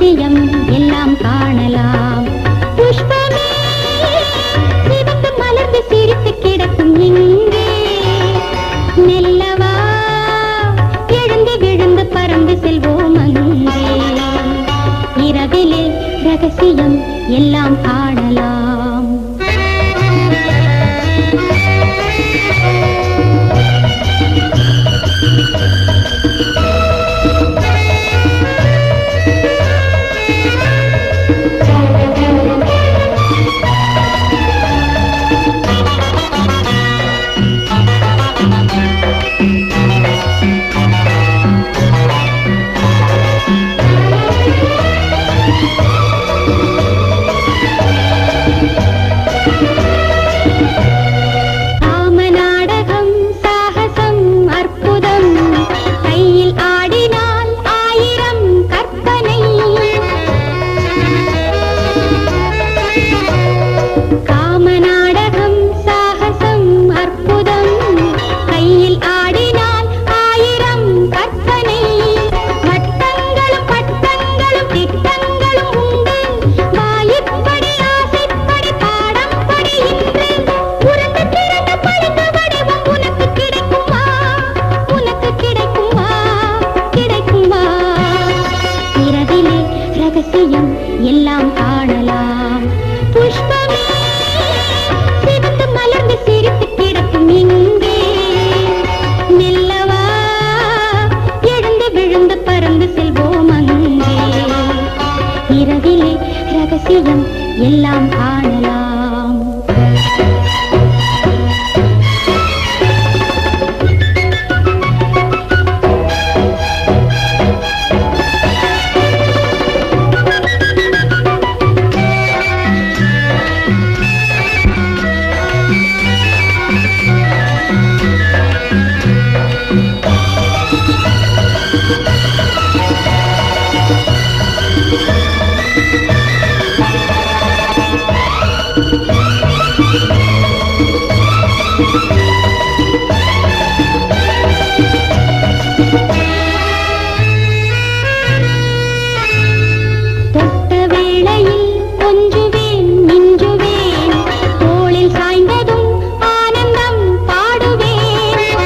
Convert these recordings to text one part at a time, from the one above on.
ரகசியம் எல்லாம் காணலாம் புஷ்பமே சிவந்து மலர்ந்து சிரித்து கிடக்கும் இங்கே மெல்லவா எழுந்து விழுந்து பறந்து செல்வோம் அங்கே இரவிலே ரகசியம் எல்லாம் காணலாம் காமநாடகம் சாகசம் அற்புதம் கையில் ஆடினால் ஆயிரம் கற்பனை காமநாடகம் சாகசம் அற்புதம் கையில் ஆடினால் ஆயிரம் கற்பனை வட்டங்களும் பட்டங்களும் திட்டங்களும் உண்டு வாயிற்படி ஆசைப்படி பாடம் படி இன்று உருண்டு திரண்டு பளிங்கு வடிவம் உனக்கு கிடைக்குமா உனக்கு கிடைக்குமா கிடைக்குமா இரவிலே ரகசியம் எல்லாம் காணலாம் புஷ்பமே சிவந்து மலர்ந்து சிரித்து கிடக்கும் இங்கே மெல்லவா எழுந்து விழுந்து பறந்து செல்வோம் அங்கே இரவிலே ரகசியம் எல்லாம் காணலாம் தொட்ட வேளையில் கொஞ்சுவேன் மிஞ்சுவேன் தோளில் சாய்ந்ததும் ஆனந்தம் பாடுவேன்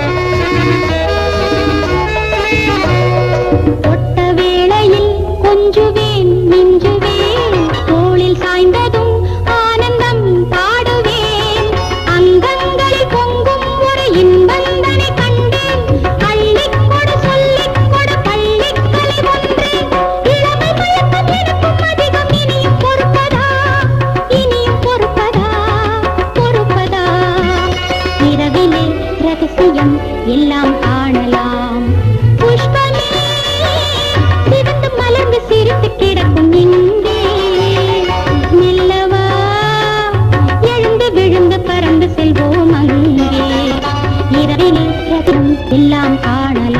தொட்ட வேளையில் கொஞ்சுவேன் மிஞ்சுவேன் தோளில் சாய்ந்ததும் ஆனந்தம் பாடுவேன் அங்கங்களில் பொங்கும் ஒரு இன்பந்தனை கண்டேன் அள்ளிக் கொடு சொல்லிக் கொடு பள்ளிக்கலை ஒன்று இளமை மயக்கம் எனக்கும் அதிகம் இனியும் பொறுப்பதா இனியும் பொறுப்பதா பொறுப்பதா இரவிலே ரகசியம் எல்லாம் காணலாம் புஷ்பமே சிவந்து மலர்ந்து சிரித்து கிடக்கும் இங்கே மெல்லவா எழுந்து விழுந்து பறந்து செல்வோம் அங்கே இரவிலே ரகசியம் எல்லாம் காணலாம்